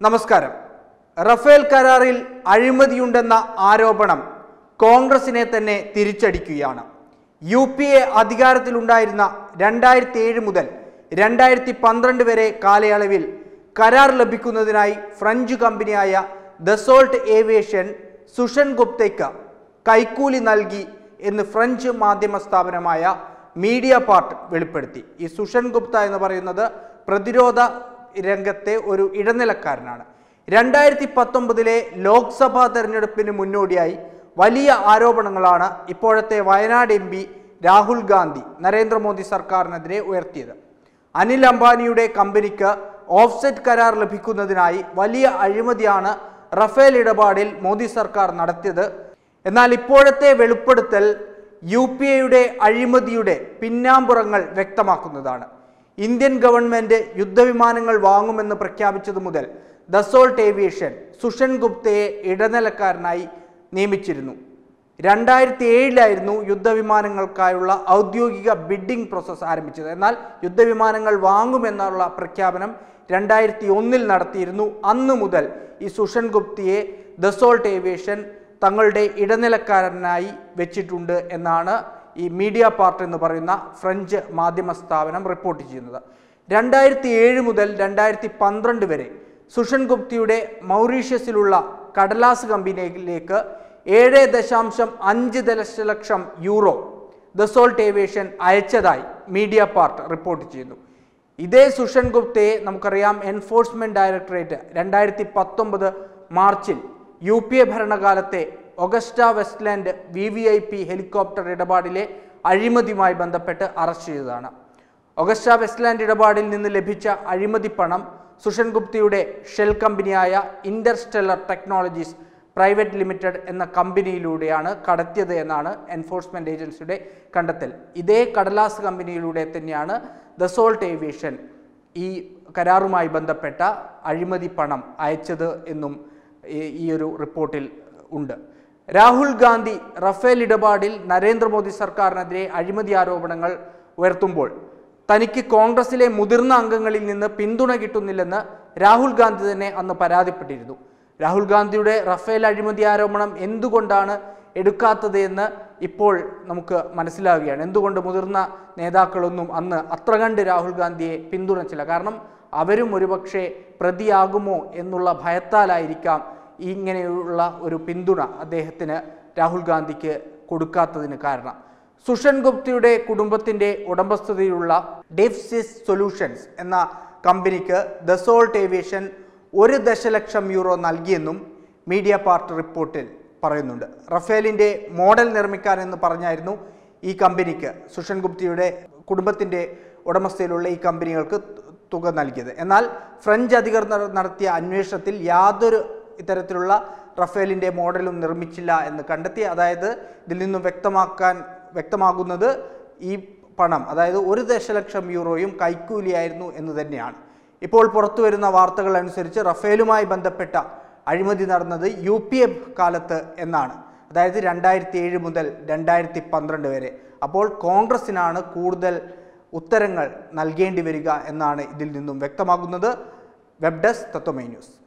നമസ്കാരം റഫേൽ കരാറിൽ അഴിമതിയുണ്ടെന്ന ആരോപണം കോൺഗ്രസിനെ തന്നെ തിരിച്ചടിക്കുകയാണ് യു പി എ അധികാരത്തിലുണ്ടായിരുന്ന രണ്ടായിരത്തി ഏഴ് മുതൽ രണ്ടായിരത്തി പന്ത്രണ്ട് വരെ കാലയളവിൽ കരാർ ലഭിക്കുന്നതിനായി ഫ്രഞ്ച് കമ്പനിയായ ദസോൾട്ട് ഏവിയേഷൻ സുഷൻ ഗുപ്തയ്ക്ക് കൈക്കൂലി നൽകി എന്ന് ഫ്രഞ്ച് മാധ്യമ സ്ഥാപനമായ മീഡിയ പാർട്ട് വെളിപ്പെടുത്തി ഈ സുഷൻ ഗുപ്ത എന്ന് പറയുന്നത് പ്രതിരോധ രംഗത്തെ ഒരു ഇടനിലക്കാരനാണ് രണ്ടായിരത്തി പത്തൊമ്പതിലെ ലോക്സഭാ തെരഞ്ഞെടുപ്പിന് മുന്നോടിയായി വലിയ ആരോപണങ്ങളാണ് ഇപ്പോഴത്തെ വയനാട് എം പി രാഹുൽ ഗാന്ധി നരേന്ദ്രമോദി സർക്കാരിനെതിരെ ഉയർത്തിയത് അനിൽ അംബാനിയുടെ കമ്പനിക്ക് ഓഫ്സെറ്റ് കരാർ ലഭിക്കുന്നതിനായി വലിയ അഴിമതിയാണ് റഫേൽ ഇടപാടിൽ മോദി സർക്കാർ നടത്തിയത് എന്നാൽ ഇപ്പോഴത്തെ വെളിപ്പെടുത്തൽ യു പി എയുടെ അഴിമതിയുടെ പിന്നാമ്പുറങ്ങൾ വ്യക്തമാക്കുന്നതാണ് ഇന്ത്യൻ ഗവൺമെന്റ് യുദ്ധവിമാനങ്ങൾ വാങ്ങുമെന്ന് പ്രഖ്യാപിച്ചതു മുതൽ ദസോൾട്ട് ഏവിയേഷൻ സുഷൻ ഗുപ്തയെ ഇടനിലക്കാരനായി നിയമിച്ചിരുന്നു രണ്ടായിരത്തി ഏഴിലായിരുന്നു യുദ്ധവിമാനങ്ങൾക്കായുള്ള ഔദ്യോഗിക ബിഡിംഗ് പ്രോസസ്സ് ആരംഭിച്ചത് എന്നാൽ യുദ്ധവിമാനങ്ങൾ വാങ്ങുമെന്നുള്ള പ്രഖ്യാപനം രണ്ടായിരത്തി ഒന്നിൽ നടത്തിയിരുന്നു അന്നു മുതൽ ഈ സുഷൻ ഗുപ്തിയെ ദസോൾട്ട് ഏവിയേഷൻ തങ്ങളുടെ ഇടനിലക്കാരനായി വെച്ചിട്ടുണ്ട് എന്നാണ് ഈ മീഡിയ പാർട്ട് എന്ന് പറയുന്ന ഫ്രഞ്ച് മാധ്യമ സ്ഥാപനം റിപ്പോർട്ട് ചെയ്യുന്നത് രണ്ടായിരത്തി ഏഴ് മുതൽ രണ്ടായിരത്തി പന്ത്രണ്ട് വരെ സുഷൻ ഗുപ്തിയുടെ മൗറീഷ്യസിലുള്ള കടലാസ് കമ്പനിയിലേക്ക് ഏഴ് ദശാംശം അഞ്ച് ദശലക്ഷം യൂറോ ദസോൾട്ട് ഏവിയേഷൻ അയച്ചതായി മീഡിയ പാർട്ട് റിപ്പോർട്ട് ചെയ്യുന്നു ഇതേ സുഷൻ ഗുപ്തയെ നമുക്കറിയാം എൻഫോഴ്സ്മെന്റ് ഡയറക്ടറേറ്റ് രണ്ടായിരത്തി പത്തൊമ്പത് മാർച്ചിൽ യു പി എ ഭരണകാലത്തെ Agusta Westland V V I P helicopter ഇടപാടിലെ അഴിമതിയുമായി ബന്ധപ്പെട്ട് അറസ്റ്റ് ചെയ്തതാണ് ഒഗസ്റ്റ വെസ്റ്റ്ലാൻഡ് ഇടപാടിൽ നിന്ന് ലഭിച്ച അഴിമതി പണം സുഷൻ ഗുപ്തയുടെ ഷെൽ കമ്പനിയായ ഇന്റർസ്റ്റെല്ലർ ടെക്നോളജീസ് പ്രൈവറ്റ് ലിമിറ്റഡ് എന്ന കമ്പനിയിലൂടെയാണ് കടത്തിയത് എന്നാണ് എൻഫോഴ്സ്മെന്റ് ഏജൻസിയുടെ കണ്ടെത്തൽ ഇതേ കടലാസ് കമ്പനിയിലൂടെ തന്നെയാണ് ദസോൾട്ട് ഏവിയേഷൻ ഈ കരാറുമായി ബന്ധപ്പെട്ട അഴിമതി പണം അയച്ചത് എന്നും ഈ- ഈ ഒരു റിപ്പോർട്ടിൽ ഉണ്ട് രാഹുൽ ഗാന്ധി റഫേൽ ഇടപാടിൽ നരേന്ദ്രമോദി സർക്കാരിനെതിരെ അഴിമതി ആരോപണങ്ങൾ ഉയർത്തുമ്പോൾ തനിക്ക് കോൺഗ്രസിലെ മുതിർന്ന അംഗങ്ങളിൽ നിന്ന് പിന്തുണ കിട്ടുന്നില്ലെന്ന് രാഹുൽ ഗാന്ധി തന്നെ അന്ന് പരാതിപ്പെട്ടിരുന്നു രാഹുൽ ഗാന്ധിയുടെ റഫേൽ അഴിമതി ആരോപണം എന്തുകൊണ്ടാണ് എടുക്കാത്തത് എന്ന് ഇപ്പോൾ നമുക്ക് മനസ്സിലാവുകയാണ് എന്തുകൊണ്ട് മുതിർന്ന നേതാക്കളൊന്നും അന്ന് അത്ര കണ്ട് രാഹുൽ ഗാന്ധിയെ പിന്തുണച്ചില്ല കാരണം അവരും ഒരുപക്ഷെ പ്രതിയാകുമോ എന്നുള്ള ഭയത്താലായിരിക്കാം ഇങ്ങനെയുള്ള ഒരു പിന്തുണ അദ്ദേഹത്തിന് രാഹുൽ ഗാന്ധിക്ക് കൊടുക്കാത്തതിന് കാരണം സുഷൻ ഗുപ്തയുടെ കുടുംബത്തിന്റെ ഉടമസ്ഥതയിലുള്ള ഡെഫ്സിസ് സൊല്യൂഷൻസ് എന്ന കമ്പനിക്ക് ദസോൾട്ട് ഏവിയേഷൻ ഒരു ദശലക്ഷം യൂറോ നൽകിയെന്നും മീഡിയ പാർട്ട് റിപ്പോർട്ടിൽ പറയുന്നുണ്ട് റഫേലിന്റെ മോഡൽ നിർമ്മിക്കാൻ എന്ന് പറഞ്ഞായിരുന്നു ഈ കമ്പനിക്ക് സുഷൻ ഗുപ്തയുടെ കുടുംബത്തിന്റെ ഉടമസ്ഥയിലുള്ള ഈ കമ്പനികൾക്ക് തുക നൽകിയത് എന്നാൽ ഫ്രഞ്ച് അധികൃതർ നടത്തിയ അന്വേഷണത്തിൽ യാതൊരു ഇത്തരത്തിലുള്ള റഫേലിന്റെ മോഡലും നിർമ്മിച്ചില്ല എന്ന് കണ്ടെത്തി അതായത് ഇതിൽ നിന്നും വ്യക്തമാക്കാൻ വ്യക്തമാകുന്നത് ഈ പണം അതായത് ഒരു ദശലക്ഷം യൂറോയും കൈക്കൂലിയായിരുന്നു എന്ന് തന്നെയാണ് ഇപ്പോൾ പുറത്തു വരുന്ന വാർത്തകൾ അനുസരിച്ച് റഫേലുമായി ബന്ധപ്പെട്ട അഴിമതി നടന്നത് യു പി എ കാലത്ത് എന്നാണ് അതായത് രണ്ടായിരത്തി ഏഴ് മുതൽ രണ്ടായിരത്തി പന്ത്രണ്ട് വരെ അപ്പോൾ കോൺഗ്രസിനാണ് കൂടുതൽ ഉത്തരങ്ങൾ നൽകേണ്ടി വരിക എന്നാണ് ഇതിൽ നിന്നും വ്യക്തമാകുന്നത് വെബ് ഡെസ്ക് തത്വമൈ ന്യൂസ്